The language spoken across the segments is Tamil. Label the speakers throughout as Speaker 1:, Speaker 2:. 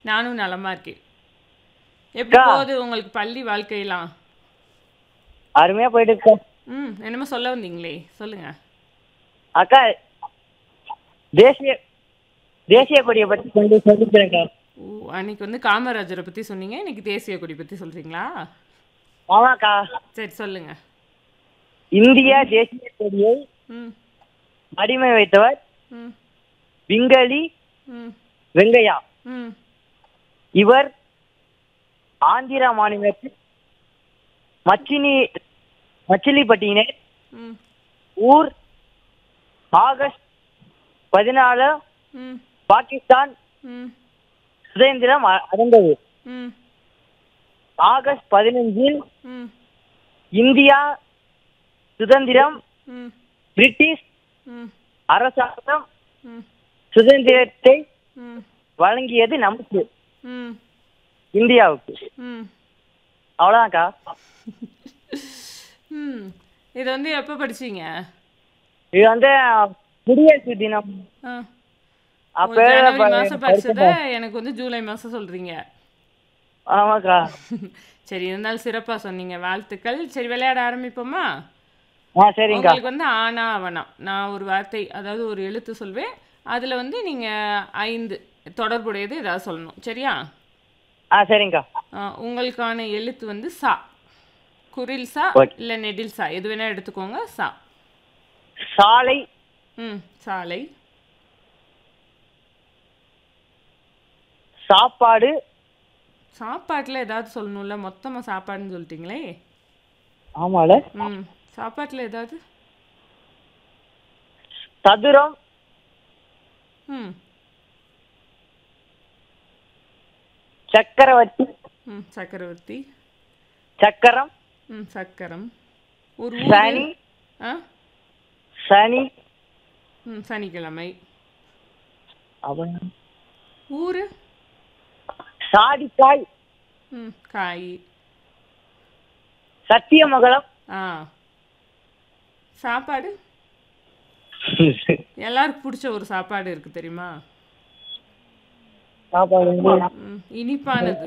Speaker 1: நானும் நலமா இருக்கேன் எப்படி
Speaker 2: அக்கா.
Speaker 1: போகுது உங்களுக்கு பள்ளி வாழ்க்கையெல்லாம்
Speaker 2: அருமையா போயிட்டு இருக்கா
Speaker 1: ம் என்னமோ சொல்ல வந்தீங்களே சொல்லுங்க
Speaker 2: அக்கா தேசிய தேசிய கொடியை பத்தி கொஞ்சம் சொல்லிக்கிறேன்க்கா
Speaker 1: ஓ அன்னைக்கு வந்து காமராஜரை பத்தி சொன்னீங்க இன்னைக்கு தேசிய கொடி பத்தி சொல்றீங்களா
Speaker 2: ஆமாக்கா
Speaker 1: சரி சொல்லுங்க
Speaker 2: இந்திய தேசிய கொடியை
Speaker 1: ம்
Speaker 2: அடிமை வைத்தவர்
Speaker 1: ம்
Speaker 2: விங்கலி
Speaker 1: ம்
Speaker 2: வெங்கையா
Speaker 1: ம்
Speaker 2: இவர் ஆந்திரா மாநிலத்தில் மச்சினி மச்சிலிப்பட்டியினர்
Speaker 1: ம்
Speaker 2: ஊர் ஆகஸ்ட் பதினாலு
Speaker 1: ம்
Speaker 2: பாகிஸ்தான்
Speaker 1: ம்
Speaker 2: சுதந்திரம் அ- அடைந்தது
Speaker 1: ம்
Speaker 2: ஆகஸ்ட் பதினஞ்சில்
Speaker 1: ம்
Speaker 2: இந்தியா சுதந்திரம்
Speaker 1: ம்
Speaker 2: பிரிட்டிஷ்
Speaker 1: ம்
Speaker 2: அரசாங்கம்
Speaker 1: ம்
Speaker 2: சுதந்திரத்தை
Speaker 1: ம்
Speaker 2: வழங்கியது நமக்கு
Speaker 1: ம்
Speaker 2: இந்தியாவுக்கு
Speaker 1: ம்
Speaker 2: அவ்வளோதான்க்கா
Speaker 1: ம் இதை வந்து எப்போ படிச்சீங்க
Speaker 2: இது வந்து குடியரசு தினம்
Speaker 1: ஆ
Speaker 2: அப்ப
Speaker 1: ஒரு ஜனவரி
Speaker 2: ப-
Speaker 1: மாதம் படிச்சதை எனக்கு வந்து ஜூலை மாதம் சொல்கிறீங்க
Speaker 2: ஆமாக்கா
Speaker 1: சரி இருந்தாலும் சிறப்பாக சொன்னீங்க வாழ்த்துக்கள் சரி விளையாட ஆரம்பிப்போமா
Speaker 2: ஆ சரிங்கக்கா
Speaker 1: உங்களுக்கு வந்து ஆனா அவனா நான் ஒரு வார்த்தை அதாவது ஒரு எழுத்து சொல்வேன் அதில் வந்து நீங்கள் ஐந்து தொடர்புடையது ஏதாவது சொல்லணும் சரியா
Speaker 2: ஆ சரிங்கக்கா
Speaker 1: ஆ, உங்களுக்கான எழுத்து வந்து சா குரில் சா
Speaker 2: Okay.
Speaker 1: இல்லை நெடில் சா எது வேணால் எடுத்துக்கோங்க சா
Speaker 2: சாலை
Speaker 1: ம் சாலை
Speaker 2: சாப்பாடு
Speaker 1: சாப்பாட்டில் ஏதாவது சொல்லணும்ல மொத்தமாக சாப்பாடுன்னு சொல்லிட்டீங்களே
Speaker 2: ஆமால
Speaker 1: ம் சாப்பாட்டில் ஏதாவது
Speaker 2: சதுரம்
Speaker 1: ம்
Speaker 2: சக்கரவர்த்தி
Speaker 1: ம் சக்கரவர்த்தி
Speaker 2: சக்கரம்
Speaker 1: ம் சக்கரம் ஒரு
Speaker 2: சனி
Speaker 1: ஊர் ஆ
Speaker 2: சனி
Speaker 1: ம் சனிக்கிழமை
Speaker 2: அப்புறம்
Speaker 1: ஊர்
Speaker 2: சாடிக்காய்
Speaker 1: ம் காய்
Speaker 2: சத்தியமங்கலம்
Speaker 1: ஆ சாப்பாடு எல்லாருக்கும் பிடிச்ச ஒரு சாப்பாடு இருக்கு தெரியுமா
Speaker 2: சாப்பாடு வந்து
Speaker 1: ம் இனிப்பானது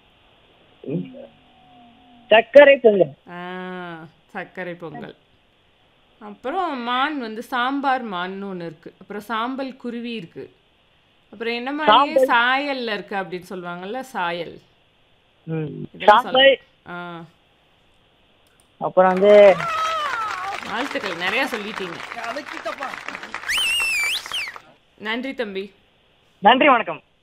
Speaker 2: சர்க்கரை பொங்கல்
Speaker 1: ஆ சர்க்கரை பொங்கல் அப்புறம் மான் வந்து சாம்பார் மான்னு ஒன்று இருக்கு அப்புறம் சாம்பல் குருவி இருக்கு அப்புறம் என்ன மாதிரியே சாயல்ல இருக்கு அப்படின்னு சொல்லுவாங்கல்ல சாயல்
Speaker 2: ம்.
Speaker 1: இதெல்லாம்
Speaker 2: சாம்பல்
Speaker 1: ஆ
Speaker 2: அப்புறம் வந்து
Speaker 1: வாழ்த்துக்கள் நிறைய சொல்லிட்டீங்க நன்றி தம்பி
Speaker 2: நன்றி வணக்கம்